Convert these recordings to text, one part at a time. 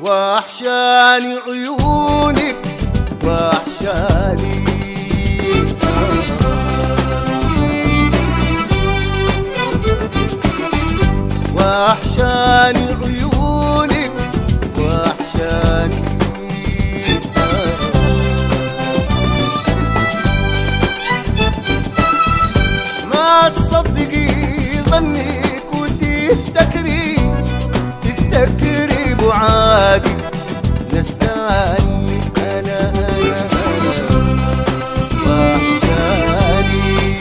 وحشاني عيونك وحشاني وحشاني عيونك وحشاني ما تصدقي ظنك وتفتكري تفتكري بعادي نساني انا انا انا وحشاني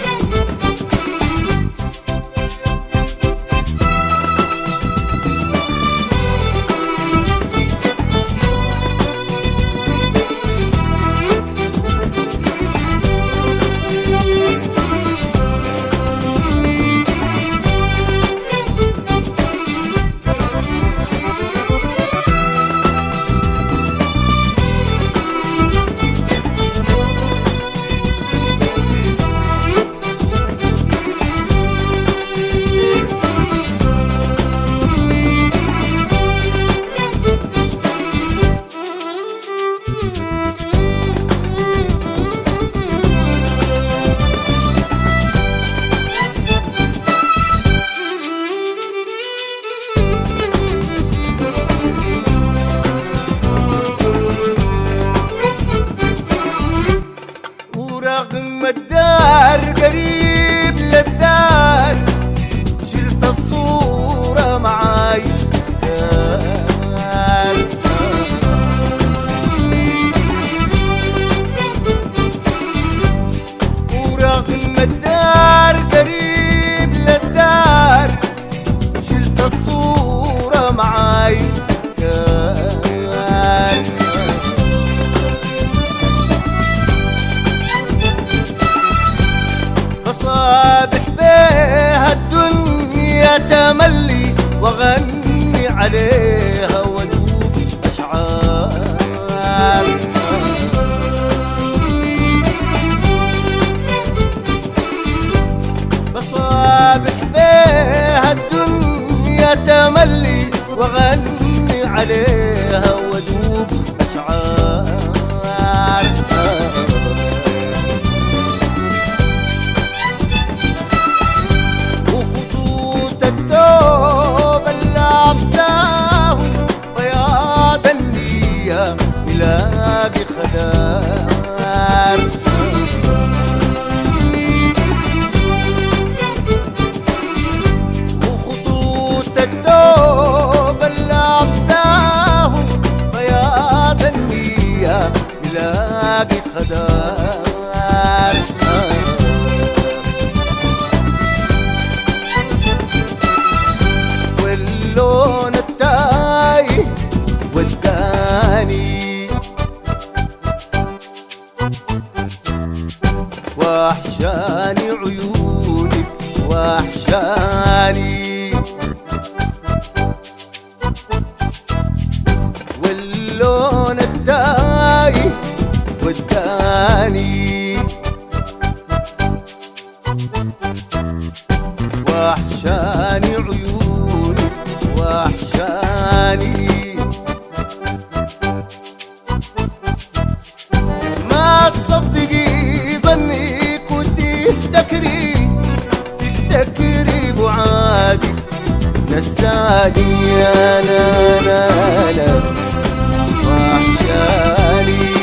ورغم الدار قريب للدار شلت الصورة معاي تستار ورغم الدار قريب للدار شلت الصورة معاي تستار بصابح بيها الدنيا تملي واغني عليها وادوب اشعار بصابح بيها الدنيا تملي واغني عليها وادوب اشعار وخطوط الثوب اللي عبساه بياض النية ملاقي خدار وخطوط الثوب اللي عبساه بياض النية ملاقي خدار واللون التايه وداني وحشاني عيونك وحشاني واللون التايه وداني وحشاني عيونك وحشاني ما تصدقي ظني كنت تفتكري تفتكري بعادي نساني انا انا انا وحشاني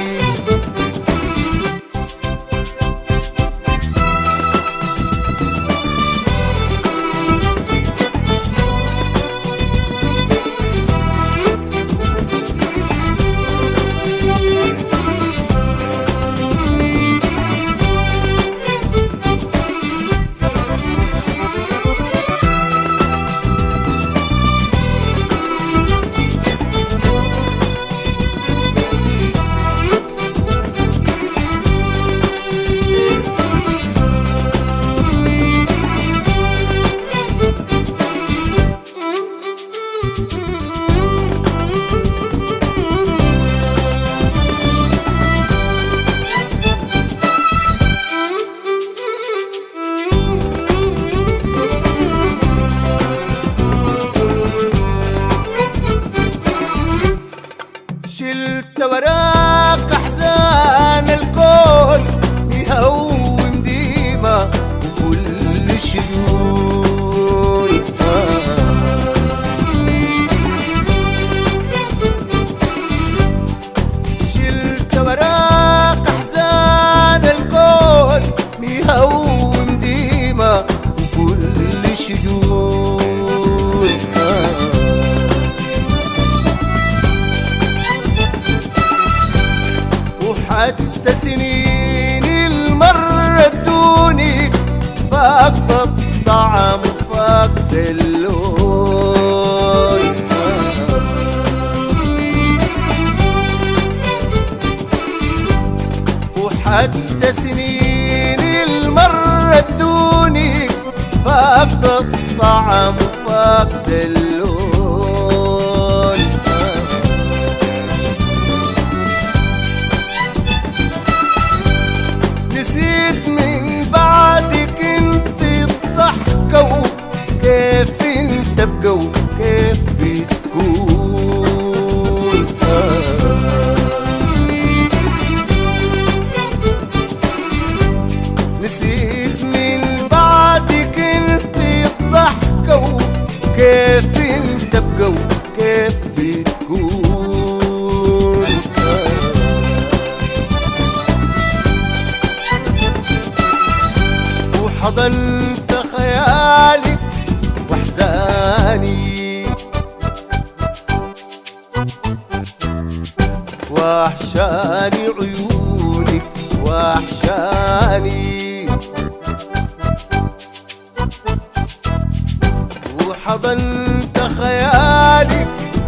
وراك أحزان الكون يهون ديما وكل الشجون آه شلت وراك احزان الكون ميهون ديما وكل شجون آه. وحتى سنين المر ادوني فاقد الطعم وفاقد اللون آه. وحتى سنين المر ادوني فاقد الطعم وفاقد اللون نسيت من بعدك انت الضحكة وكيف انت بقى وكيف بتكون آه نسيت من بعدك انت الضحكة وكيف انت بقى وكيف بتكون وحضنت خيالي واحزاني وحشاني عيونك وحشاني وحضنت خيالك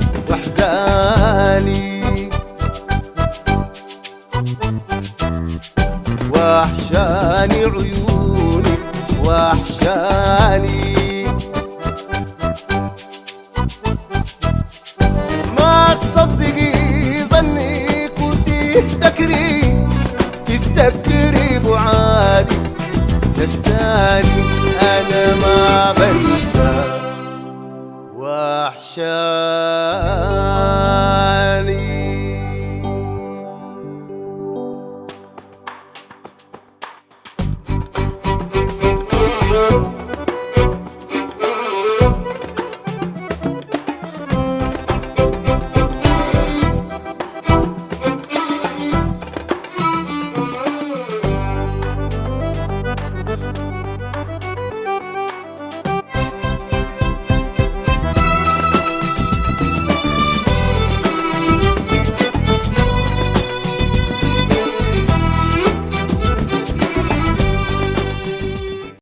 واحزاني وحشاني عيونك وحشاني